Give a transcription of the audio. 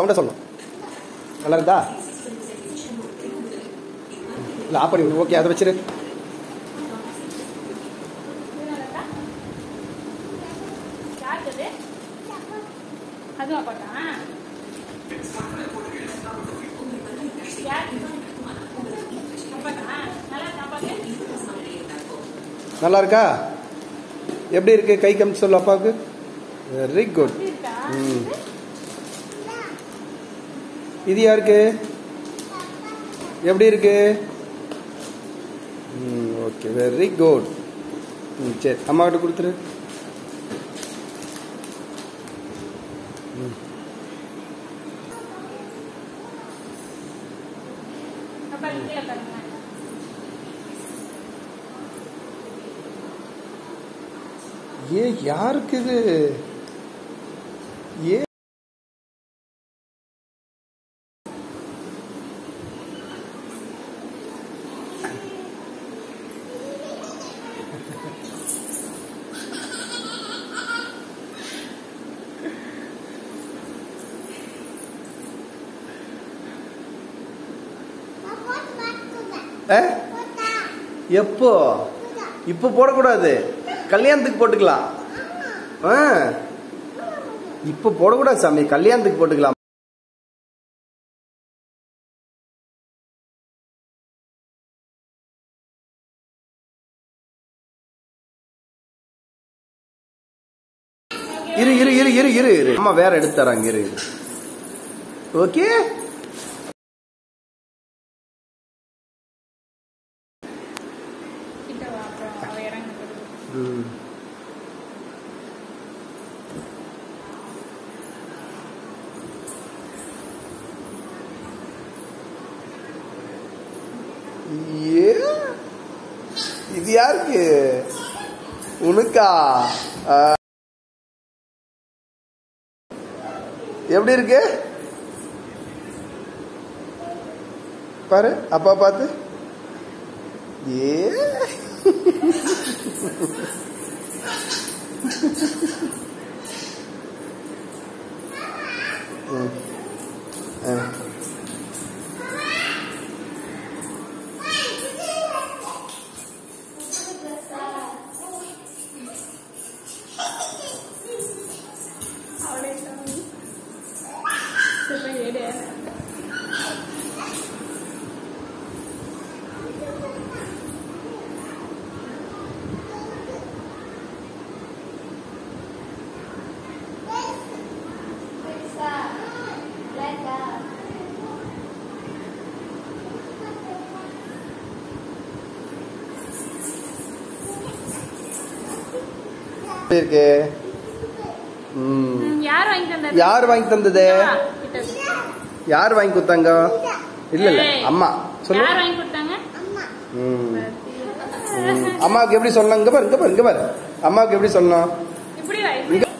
சவுண்டா சொல்லணும் நல்லா இருந்தா இல்லை ஆஃப் பண்ணி ஓகே அதை வச்சிரு யாருக்குது அதுவா பாட்டா யார் அப்பாட்டா நல்லா இருக்கா அப்பாக்கு நல்லா இருக்கா எப்படி இருக்கு கை கமிச்சு சொல்லு அப்பாவுக்கு வெரி குட் எப்படி இருக்கா ம். இது யாருக்கு எப்படி இருக்கு ம் ஓகே வெரி குட் ம் சரி அம்மா கிட்ட கொடுத்துரு ம். அப்பா கீழே பாருங்க ஏ யாருக்கு இது ஏ ஆ? எப்போ இப்போ போடக்கூடாது கல்யாணத்துக்கு போட்டுக்கலாம் ஆ இப்போ போடக்கூடாது சாமி கல்யாணத்துக்கு போட்டுக்கலாம் இரு இரு இரு இரு இரு இரு அம்மா வேற எடுத்து தராங்க இரு இரு ஓகே கிட்ட வா அப்புறம் அவ இறங்க ம் ஏ இது யாருக்கு உனக்கா ஆ. எப்படி இருக்கு பாரு அப்பா பார்த்து ஏ ம். ஆ. அவளே சாமி சரி எடு எப்படி இருக்கு ம். ம், யார் வாங்கி தந்தது யார் வாங்கி தந்தது வா, கிட்ட வா. யார் வாங்கி கொடுத்தாங்க இல்ல இல்ல ஏய், அம்மா சொல்லு யார் வாங்கி கொடுத்தாங்க ம். ம். அம்மாவுக்கு எப்படி சொன்னாங்க இங்க பாரு இங்க பாரு இங்க பாரு அம்மாவுக்கு எப்படி சொன்னோம் இப்படி வா இங்க